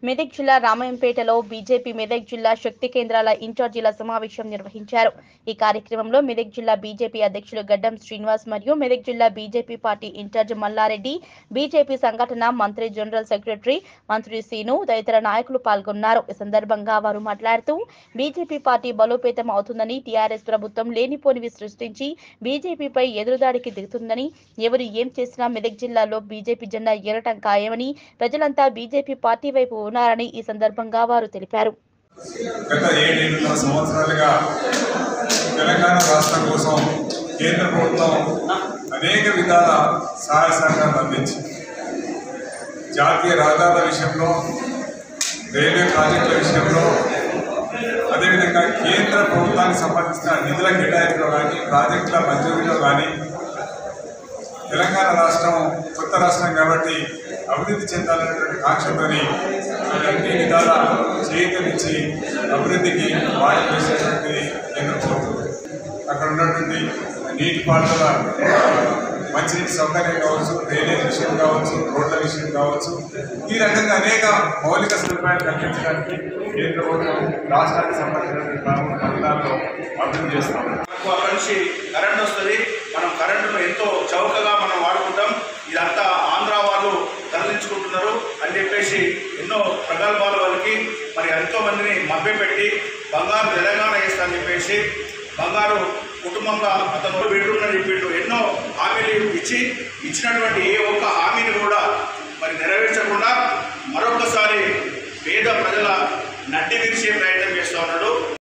మెదక్ జిల్లా రామాయంపేటలో బీజేపీ మెదక్ జిల్లా శక్తి కేంద్రాల ఇన్ఛార్జీల సమావేశం నిర్వహించారు ఈ కార్యక్రమంలో మెదక్ జిల్లా బీజేపీ అధ్యక్షులు గడ్డం శ్రీనివాస్ మరియు మెదక్ జిల్లా BJP party incharge Mallareddy BJP సంఘటన మంత్రి జనరల్ సెక్రటరీ మంత్రి సీను తదితర నాయకులు పాల్గొన్నారు ఈ సందర్భంగా వారు మాట్లాడుతూ బీజేపీ పార్టీ బలోపేతం అవుతుందని టీఆర్ఎస్ ప్రభుత్వం లేనిపోనివి సృష్టించి బీజేపీపై ఎదురుదాడికి దిగుతుందని ఎవరు ఏం చేసినా మెదక్ జిల్లాలో బీజేపీ జెండా ఎగరటం ఖాయమని ప్రజలంతా బీజేపీ పార్టీ వైపు ఉన్నారని ఈ సందర్భంగా వారు తెలిపారు గత ఏడెనిమిది సంవత్సరాలుగా తెలంగాణ రాష్ట్రం కోసం కేంద్ర ప్రభుత్వం అనేక విధాల సహాయ సహకారాలు అందించింది జాతీయ రహదారుల విషయంలో రైల్వే ప్రాజెక్టుల విషయంలో అదేవిధంగా కేంద్ర ప్రభుత్వానికి సంబంధించిన నిధుల కేటాయింపులో కానీ ప్రాజెక్టుల మంజూరీలో కానీ తెలంగాణ రాష్ట్రం కొత్త రాష్ట్రం కాబట్టి అభివృద్ధి చెందాలనేటువంటి కాంక్షతోని మరి అన్ని విధాల చేయూతనిచ్చి అభివృద్ధికి వాటి చేసేటువంటి కేంద్ర ప్రభుత్వం అక్కడ ఉన్నటువంటి నీటిపారుదల ఆ, మంచినీటి సౌకర్యం కావచ్చు డ్రైనేజ్ విషయం కావచ్చు రోడ్ల విషయం కావచ్చు ఈ రకంగా అనేక మౌలిక సదుపాయాలు కల్పించడానికి కేంద్ర ప్రభుత్వం రాష్ట్రానికి సంబంధించినటువంటి పనులు పథకాల్లో అభివృద్ధి చేస్తాం మనకు అక్కడి నుంచి కరెంట్ వస్తుంది మనం కరెంటును ఎంతో చౌకగా మనం వాడుకుంటాం ఇదంతా ఆంధ్ర వాళ్ళు తరలించుకుంటున్నారు అని చెప్పేసి ఎన్నో ప్రగల్భాల వాళ్ళకి మరి ఎంతో మందిని మభ్యపెట్టి బంగారు తెలంగాణ ఇస్తా అని చెప్పేసి బంగారు కుటుంబంగా అతను బెడ్రూమ్ అని చెప్పిండు ఎన్నో హామీలు ఇచ్చి ఇచ్చినటువంటి ఏ ఒక్క హామీని కూడా మరి నెరవేర్చకుండా మరొకసారి పేద ప్రజల నడ్డి విరిచే ప్రయత్నం చేస్తూ ఉన్నాడు